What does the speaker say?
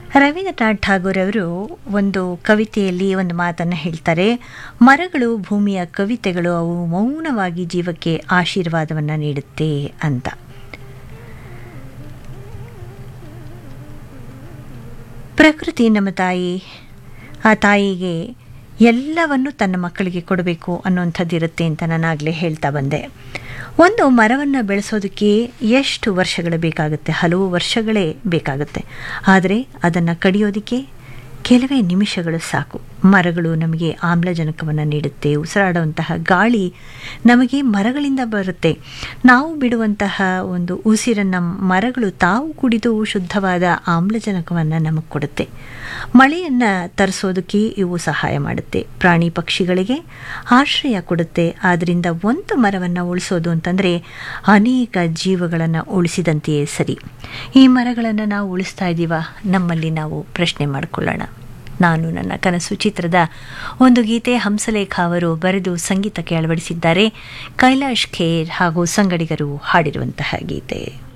ರವೀಂದ್ರನಾಥ್ ಠಾಗೂರ್ ಅವರು ಒಂದು ಕವಿತೆಯಲ್ಲಿ ಒಂದು ಮಾತನ್ನು ಹೇಳ್ತಾರೆ ಮರಗಳು ಭೂಮಿಯ ಕವಿತೆಗಳು ಅವು ಮೌನವಾಗಿ ಜೀವಕ್ಕೆ ಆಶೀರ್ವಾದವನ್ನು ನೀಡುತ್ತೆ ಅಂತ ಪ್ರಕೃತಿ ನಮ್ಮ ತಾಯಿ ಆ ತಾಯಿಗೆ ಎಲ್ಲವನ್ನು ತನ್ನ ಮಕ್ಕಳಿಗೆ ಕೊಡಬೇಕು ಅನ್ನುವಂಥದ್ದು ಇರುತ್ತೆ ಅಂತ ನಾನಾಗಲೇ ಹೇಳ್ತಾ ಬಂದೆ ಒಂದು ಮರವನ್ನು ಬೆಳೆಸೋದಕ್ಕೆ ಎಷ್ಟು ವರ್ಷಗಳು ಬೇಕಾಗುತ್ತೆ ಹಲವು ವರ್ಷಗಳೇ ಬೇಕಾಗುತ್ತೆ ಆದರೆ ಅದನ್ನು ಕಡಿಯೋದಕ್ಕೆ ಕೆಲವೇ ನಿಮಿಷಗಳು ಸಾಕು ಮರಗಳು ನಮಗೆ ಆಮ್ಲಜನಕವನ್ನು ನೀಡುತ್ತೆ ಉಸಿರಾಡುವಂತಹ ಗಾಳಿ ನಮಗೆ ಮರಗಳಿಂದ ಬರುತ್ತೆ ನಾವು ಬಿಡುವಂತಹ ಒಂದು ಉಸಿರನ್ನು ಮರಗಳು ತಾವು ಕುಡಿದು ಶುದ್ಧವಾದ ಆಮ್ಲಜನಕವನ್ನು ನಮಗೆ ಕೊಡುತ್ತೆ ಮಳೆಯನ್ನು ತರಿಸೋದಕ್ಕೆ ಇವು ಸಹಾಯ ಮಾಡುತ್ತೆ ಪ್ರಾಣಿ ಪಕ್ಷಿಗಳಿಗೆ ಆಶ್ರಯ ಕೊಡುತ್ತೆ ಆದ್ದರಿಂದ ಒಂದು ಮರವನ್ನು ಉಳಿಸೋದು ಅಂತಂದರೆ ಅನೇಕ ಜೀವಗಳನ್ನು ಉಳಿಸಿದಂತೆಯೇ ಸರಿ ಈ ಮರಗಳನ್ನು ನಾವು ಉಳಿಸ್ತಾ ಇದ್ದೀವ ನಮ್ಮಲ್ಲಿ ನಾವು ಪ್ರಶ್ನೆ ಮಾಡಿಕೊಳ್ಳೋಣ ನಾನು ನನ್ನ ಕನಸು ಚಿತ್ರದ ಒಂದು ಗೀತೆ ಹಂಸಲೇಖ ಅವರು ಬರೆದು ಸಂಗೀತಕ್ಕೆ ಅಳವಡಿಸಿದ್ದಾರೆ ಕೈಲಾಶ್ ಖೇರ್ ಹಾಗೂ ಸಂಗಡಿಗರು ಹಾಡಿರುವಂತಹ ಗೀತೆ